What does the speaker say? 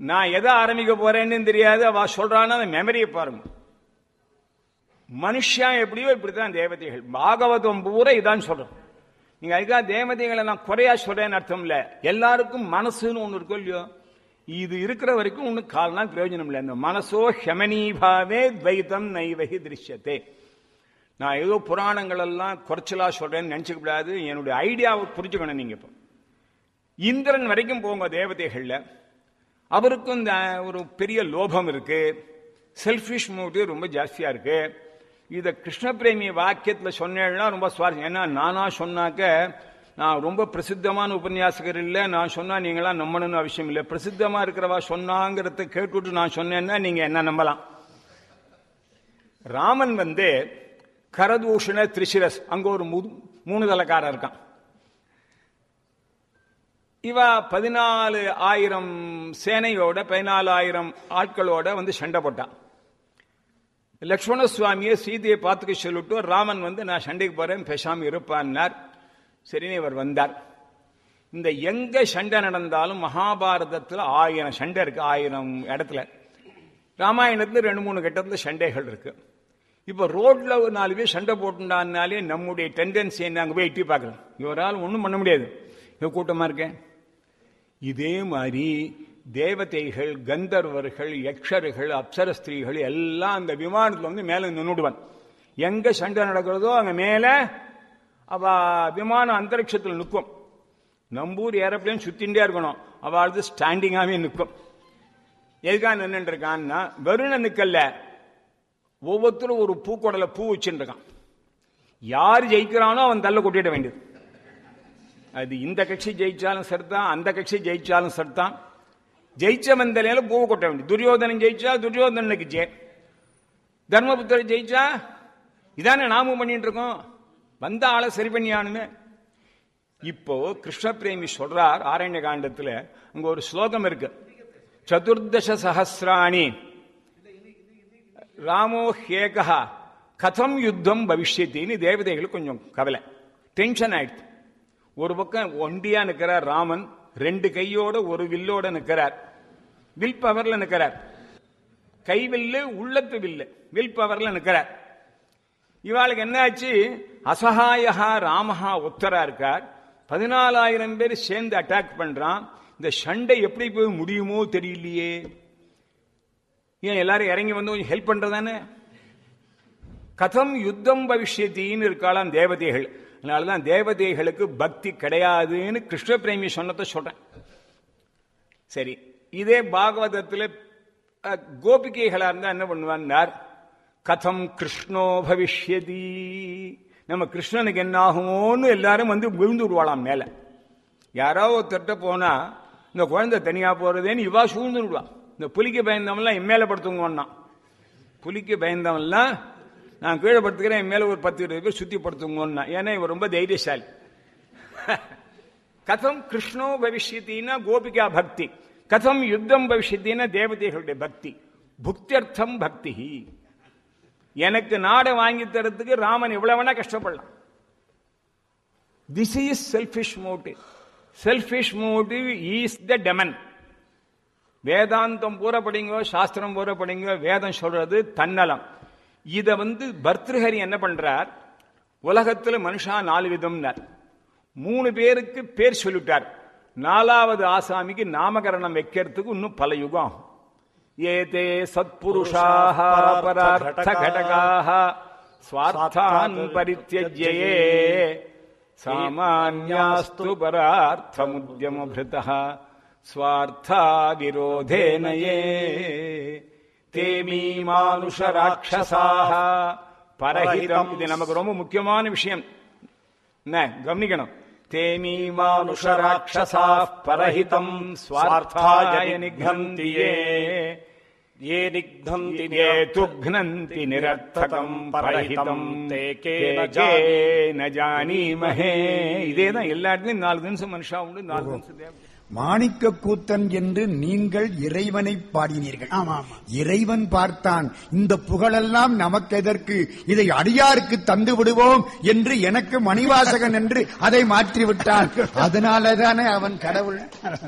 நான் எதை ஆரம்பிக்க போறேன்னு தெரியாது அவ சொல்றான்னு அந்த மெமரியை பாருங்க மனுஷன் எப்படியோ இப்படித்தான் தேவதைகள் பாகவதம் பூரா இதான் சொல்றோம் நீங்க அதுக்காக தேவதைகளை நான் குறையா சொல்றேன்னு அர்த்தம் இல்ல எல்லாருக்கும் மனசுன்னு ஒண்ணு இருக்கும் இல்லையோ இது இருக்கிற வரைக்கும் ஒண்ணு கால் நாள் பிரயோஜனம் இல்லை இந்த மனசோ ஹெமனீபாவே துவைதம் நைவகி திருஷ்யத்தே நான் ஏதோ புராணங்கள் எல்லாம் குறைச்சலா சொல்றேன்னு நினைச்சுக்க கூடாது என்னுடைய ஐடியாவை புரிஞ்சுக்கணும் நீங்க இப்போ இந்திரன் வரைக்கும் போங்க தேவதைகள்ல அவருக்கும் இந்த ஒரு பெரிய லோபம் இருக்கு செல்ஃபிஷ் மோட்டிவ் ரொம்ப ஜாஸ்தியா இருக்கு இத கிருஷ்ண பிரேமி வாக்கியத்துல சொன்னேன்னா ரொம்ப சுவாரஸ்யம் ஏன்னா நானா சொன்னாக்க நான் ரொம்ப பிரசித்தமான உபன்யாசகர் இல்லை நான் சொன்னா நீங்களாம் நம்பணும்னு அவசியம் இல்லை பிரசித்தமா இருக்கிறவா சொன்னாங்கிறத கேட்டுட்டு நான் சொன்னேன்னா நீங்க என்ன நம்பலாம் ராமன் வந்து கரதூஷண திரிசிரஸ் அங்க ஒரு மு- மூணு தலைக்காரன் இருக்கான் இவ பதினாலு ஆயிரம் சேனையோட பதினாலாயிரம் ஆட்களோட வந்து சண்டை போட்டான் லக்ஷ்மண சுவாமியை சீதையை பார்த்துக்க சொல்லிட்டு ராமன் வந்து நான் சண்டைக்கு போறேன் பேசாம இருப்பான்னார் சரின்னு இவர் வந்தார் இந்த எங்க சண்டை நடந்தாலும் மகாபாரதத்துல ஆயிரம் சண்டை இருக்கு ஆயிரம் இடத்துல ராமாயணத்துல ரெண்டு மூணு கட்டத்துல சண்டைகள் இருக்கு இப்ப ரோட்ல ஒரு நாலு பேர் சண்டை போட்டுட்டான்னாலே நம்முடைய டெண்டன்சி என்ன அங்க போய் எட்டி பார்க்கலாம் இவரால் ஒன்றும் பண்ண முடியாது இவ கூட்டமா இருக்கேன் இதே மாதிரி தேவதைகள் கந்தர்வர்கள் யக்ஷர்கள் அப்சர ஸ்திரீகள் எல்லாம் அந்த விமானத்துல வந்து மேல நின்னுடுவான் எங்க சண்டை நடக்கிறதோ அங்க மேல அவ விமானம் அந்தரிக்ஷத்தில் நிற்கும் நம்பூர் ஏரோப்ளேன் சுத்திண்டே இருக்கணும் அவள் ஸ்டாண்டிங்காவே நிற்கும் எதுக்காக நின்று இருக்கான்னா வெறும் நிக்கல்ல ஒவ்வொருத்தரும் ஒரு பூக்கொடல பூ வச்சுட்டு இருக்கான் யார் ஜெயிக்கிறானோ அவன் தள்ள கொட்டிட வேண்டியது அது இந்த கட்சி ஜெயிச்சாலும் சரிதான் அந்த கட்சி ஜெயிச்சாலும் சரிதான் ஜெயிச்சவன் தலையில பூவை கொட்ட வேண்டியது துரியோதனன் ஜெயிச்சா துரியோதனனுக்கு ஜெயம் தர்மபுத்திரர் ஜெயிச்சா இதானே நாமும் பண்ணிட்டு இருக்கோம் வந்த ஆளை சரி பண்ணியானுமே இப்போ கிருஷ்ண பிரேமி சொல்றார் ஆரண்ய காண்டத்துல அங்க ஒரு ஸ்லோகம் இருக்கு சதுர்தச சஹசிராணி ராமோ ஹேகா கதம் யுத்தம் பவிஷ்யத்தின்னு தேவதைகளுக்கு கொஞ்சம் கவலை டென்ஷன் ஆயிடுச்சு ஒரு பக்கம் ஒண்டியா நிக்கிறார் ராமன் ரெண்டு கையோட ஒரு வில்லோட நிக்கிறார் வில் பவர்ல நிக்கிறார் கை வில்லு உள்ளத்து வில்லு வில் பவர்ல நிக்கிறார் இவாளுக்கு என்ன ஆச்சு அசகாயகா ராமஹா உத்தரா இருக்கார் பதினாலாயிரம் பேர் சேர்ந்து அட்டாக் பண்றான் இந்த சண்டை எப்படி போய் முடியுமோ தெரியலையே ஏன் எல்லாரும் இறங்கி வந்து கொஞ்சம் ஹெல்ப் பண்றதானே கதம் யுத்தம் பவிஷ்யத்தின்னு இருக்காளாம் தேவதைகள் அதனாலதான் தேவதைகளுக்கு பக்தி கிடையாதுன்னு கிருஷ்ண பிரேமி சொன்னதை சொல்றேன் சரி இதே பாகவதத்துல அஹ், கோபிகைகளா இருந்தா என்ன பண்ணுவான்னார் கதம் கிருஷ்ணோ பவிஷ்யதி நம்ம கிருஷ்ணனுக்கு என்ன ஆகுமோன்னு எல்லாரும் வந்து விழுந்து விடுவாளாம் மேல யாரோ ஒருத்தர்ட்ட போனா இந்த குழந்தை தனியா போறதேன்னு இவா சூழ்ந்து விடுவா இந்த புலிக்கு பயந்தவன்லாம் என் மேல படுத்துங்கன்னா புலிக்கு பயந்தவன்லாம் நான் கீழே படுத்துக்கிறேன் என் மேல ஒரு பத்து இருபது பேர் சுத்தி படுத்துங்கன்னா ஏன்னா இவர் ரொம்ப தைரியசாலி கதம் கிருஷ்ணோ பவிஷ்யத்தின்னா கோபிகா பக்தி கதம் யுத்தம் பவிஷ்யத்தின்னா தேவதைகளுடைய பக்தி புக்தியர்த்தம் பக்தி எனக்கு நாடை வாங்கி தரத்துக்கு ராமன் எவ்வளவு வேணா கஷ்டப்படலாம் this is selfish motive selfish motive is the demon வேதாந்தம் பூரா படிங்க சாஸ்திரம் பூரா படிங்க வேதம் சொல்றது தன்னலம் இத வந்து பர்திருஹரி என்ன பண்றார் உலகத்துல மனுஷா நாலு விதம்னார் மூணு பேருக்கு பேர் சொல்லிட்டார் நாலாவது ஆசாமிக்கு நாமகரணம் வைக்கிறதுக்கு இன்னும் பல யுகம் ஆகும். ஏதே சத்புருஷாக பரார்த்த கடகாக ஸ்வார்த்தான் பரித்தியஜ்யே சாமான்யாஸ்து பரார்த்தமுத்யமபிருதः ஸ்வார்த்தா விரோதேன ये ते மீமானுஷ ராட்சசாக பரஹிதம் இது நமக்கு ரொம்ப முக்கியமான விஷயம் என்ன கவனிக்கணும் தேமீ மானுஷ ராட்சசா பரஹிதம் ஸ்வார்த்தாய நிகந்தி ये ये निघ्नन्ति ये துக்னந்தி நிரர்த்தகம் பரஹிதம் ते கே केन ந ஜானீமஹே இதேதான் எல்லா இடத்துலயும் நாலு தினசம் மனுஷா உண்டு நாலு தினசம் தேவதை மாணிக்க கூத்தன் என்று நீங்கள் இறைவனை பாடினீர்கள் ஆமா, ஆமா. இறைவன் பார்த்தான் இந்த புகழெல்லாம் நமக்கு எதற்கு இதை அடியாருக்கு தந்து விடுவோம் என்று எனக்கு மணிவாசகன் என்று அதை மாற்றி விட்டான் அதனாலதானே அவன் கடவுள்